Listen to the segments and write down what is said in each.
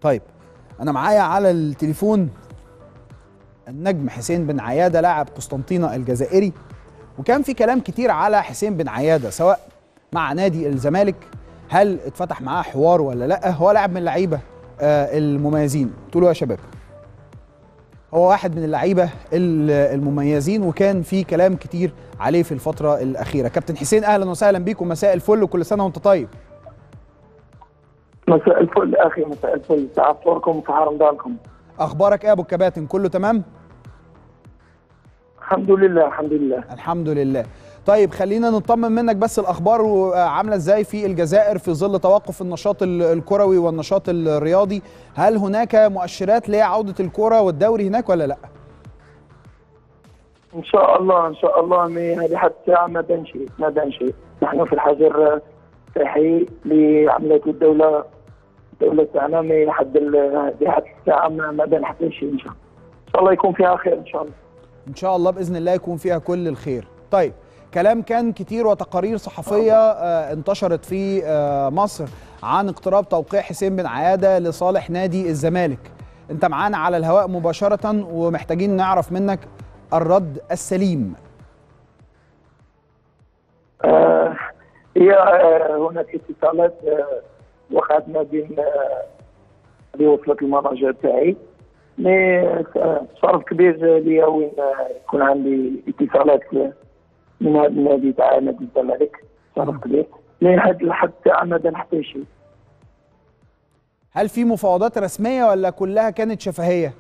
طيب انا معايا على التليفون النجم حسين بن عياده لاعب قسطنطينه الجزائري وكان في كلام كتير على حسين بن عياده سواء مع نادي الزمالك هل اتفتح معاه حوار ولا لا هو لاعب من اللعيبه آه المميزين قلت له يا شباب هو واحد من اللعيبه المميزين وكان في كلام كتير عليه في الفتره الاخيره كابتن حسين اهلا وسهلا بيك ومساء الفل وكل سنه وانت طيب مساء الفل اخي مساء الفل تعافركم في رمضانكم اخبارك ايه يا ابو الكباتن كله تمام الحمد لله الحمد لله الحمد لله طيب خلينا نطمن منك بس الاخبار عامله ازاي في الجزائر في ظل توقف النشاط الكروي والنشاط الرياضي هل هناك مؤشرات لعوده الكره والدوري هناك ولا لا ان شاء الله ان شاء الله هذه حتى الساعه ما بان شيء ما بان شيء نحن في الحجر صحي لعمليه الدوله الدوله تاعنا لحد لحد الساعه ما بان حتى شيء ان شاء الله ان شاء الله يكون فيها خير ان شاء الله ان شاء الله باذن الله يكون فيها كل الخير طيب كلام كان كتير وتقارير صحفيه آه انتشرت في آه مصر عن اقتراب توقيع حسين بن عياده لصالح نادي الزمالك انت معانا على الهواء مباشره ومحتاجين نعرف منك الرد السليم آه هي آه هناك اتصالات آه وقعت ما بين اللي وصلت المراجع تاعي مي شرف كبير ليا وين يكون عندي اتصالات من هذا النادي تاع نادي الزمالك شرف كبير مي حد لحد الساعه ما بان حتى شيء هل في مفاوضات رسميه ولا كلها كانت شفهيه؟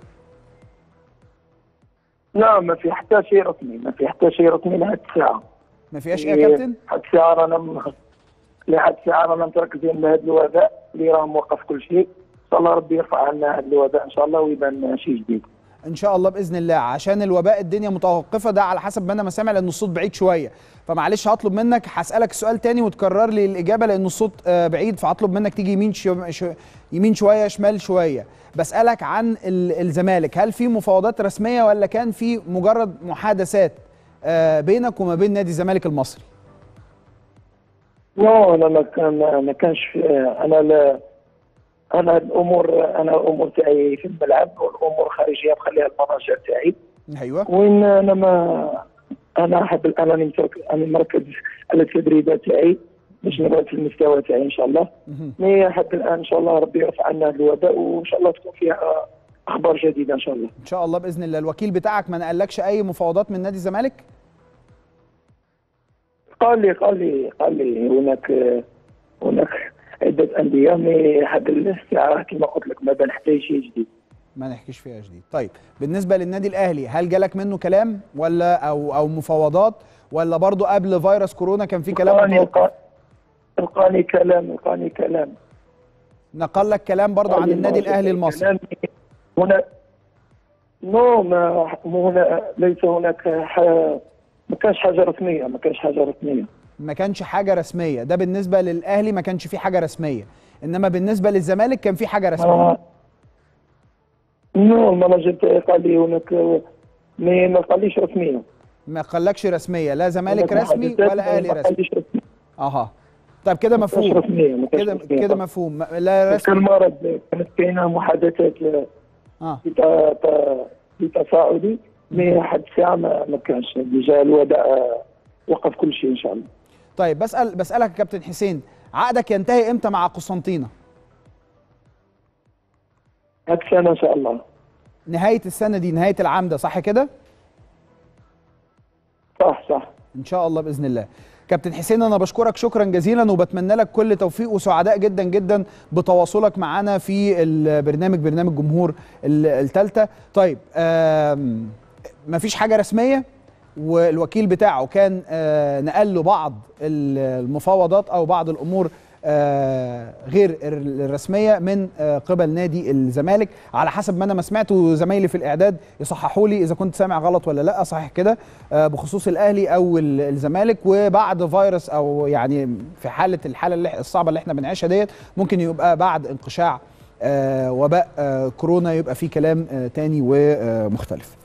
لا ما في حتى شيء رسمي ما في حتى شيء رسمي لحد الساعه ما فيهاش ايه يا كابتن؟ حد الساعه رانا لحد الساعه رانا متركزين بهذا الوباء اللي راه موقف كل شيء ان شاء الله ربي يرفع عنا هذا الوباء ان شاء الله ويبان شيء جديد ان شاء الله باذن الله عشان الوباء الدنيا متوقفه ده على حسب ما انا ما سامع لان الصوت بعيد شويه فمعلش هطلب منك هسالك السؤال تاني وتكرر لي الاجابه لان الصوت بعيد فهطلب منك تيجي يمين شو شو يمين شويه شمال شويه بسالك عن الزمالك هل في مفاوضات رسميه ولا كان في مجرد محادثات بينك وما بين نادي الزمالك المصري لا انا ما كان ما كانش انا لا انا الامور انا الامور تاعي في الملعب والامور خارجيه بخليها المراجع تاعي ايوه وين انا ما انا احب انا انا مركز على التدريبات تاعي باش نبعد في المستوى تاعي ان شاء الله مي حتى الان ان شاء الله ربي يرفع عنا الوباء وان شاء الله تكون فيها اخبار جديده ان شاء الله ان شاء الله باذن الله الوكيل بتاعك ما نقلكش اي مفاوضات من نادي الزمالك قال لي قال لي قال لي هناك هناك عده انديه مي حد الساعه كما قلت لك ما بان حتى شيء جديد ما نحكيش فيها جديد طيب بالنسبه للنادي الاهلي هل جالك منه كلام ولا او او مفاوضات ولا برضو قبل فيروس كورونا كان في كلام القاني كلام القاني كلام نقل لك كلام برضو عن النادي الاهلي المصري هنا نو ما هنا ليس هناك ما كانش حاجه رسميه ما كانش حاجه رسميه ما كانش حاجه رسميه ده بالنسبه للاهلي ما كانش في حاجه رسميه انما بالنسبه للزمالك كان في حاجه رسميه آه. نو المناجر قال لي هناك مي ما قاليش رسميه ما قالكش رسميه لا زمالك رسمي ولا اهلي رسمي اها طيب كده مفهوم رسميه كده كده مفهوم لا رسمي كل مرض كانت كاينه محادثات اه في تصاعدي مي حد الساعه ما, ما كانش جاء الوباء وقف كل شيء ان شاء الله طيب بسال بسالك يا كابتن حسين عقدك ينتهي امتى مع قسنطينه؟ هاد السنه ان شاء الله نهايه السنه دي نهايه العام ده صح كده؟ صح صح ان شاء الله باذن الله كابتن حسين انا بشكرك شكرا جزيلا وبتمنى لك كل توفيق وسعداء جدا جدا بتواصلك معنا في البرنامج برنامج جمهور الثالثه طيب مفيش حاجه رسميه والوكيل بتاعه كان نقل له بعض المفاوضات او بعض الامور غير الرسميه من قبل نادي الزمالك على حسب ما انا ما سمعت وزمايلي في الاعداد يصححوا لي اذا كنت سامع غلط ولا لا صحيح كده بخصوص الاهلي او الزمالك وبعد فيروس او يعني في حاله الحاله اللي الصعبه اللي احنا بنعيشها ديت ممكن يبقى بعد انقشاع وباء كورونا يبقى في كلام تاني ومختلف